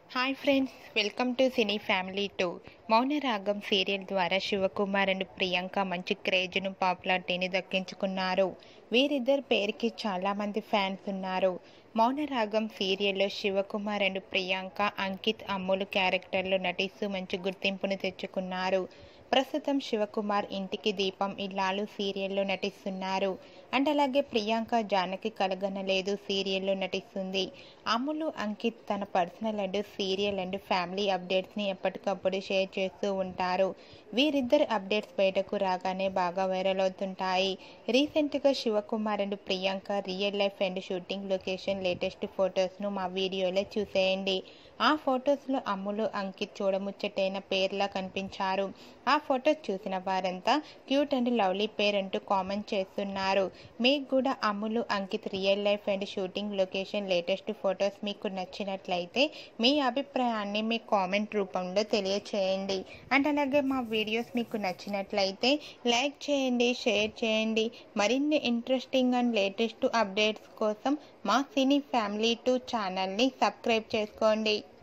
hi friends welcome to cine family two Mounaragam serial ద్వారా Shivakumar and Priyanka మంచి క్రేజ్ను పాపులారిటీని దక్కించుకున్నారు వీరిద్దరి పేరుకి చాలామంది ఫ్యాన్స్ ఉన్నారు మౌనరాగం సీరియల్లో శివకుమార్ అండ్ ప్రియాంక అంకిత్ అమ్ములు క్యారెక్టర్లు నటిస్తూ మంచి గుర్తింపును తెచ్చుకున్నారు ప్రస్తుతం శివకుమార్ ఇంటికి దీపం ఇల్లాలు సీరియల్లో నటిస్తున్నారు అండ్ అలాగే ప్రియాంక జానకి కలగనలేదు సీరియల్లో నటిస్తుంది అమ్ములు అంకిత్ తన personal and serial and family అప్డేట్స్ని ఎప్పటికప్పుడు షేర్ చేస్తూ ఉంటారు వీరిద్దరు అప్డేట్స్ బయటకు రాగానే బాగా వైరల్ అవుతుంటాయి రీసెంట్గా Shivakumar and Priyanka real life and shooting location latest ఫొటోస్ను మా వీడియోలో చూసేయండి ఆ ఫొటోస్లో అమ్ములు అంకిత్ చూడముచ్చటైన పేర్లా కనిపించారు ఆ ఫొటోస్ చూసిన వారంతా క్యూట్ అండ్ లవ్లీ పేర్ అంటూ కామెంట్ చేస్తున్నారు మీకు కూడా Ammulu Ankit real life and shooting location latest photos మీకు నచ్చినట్లయితే మీ అభిప్రాయాన్ని మీ కామెంట్ రూపంలో తెలియచేయండి అండ్ అలాగే మా వీడియోస్ మీకు నచ్చినట్లయితే లైక్ చేయండి షేర్ చేయండి మరిన్ని ఇంట్రెస్టింగ్ అండ్ లేటెస్ట్ అప్డేట్స్ కోసం మా సినీ ఫ్యామిలీ టూ ఛానల్ని సబ్స్క్రైబ్ చేసుకోండి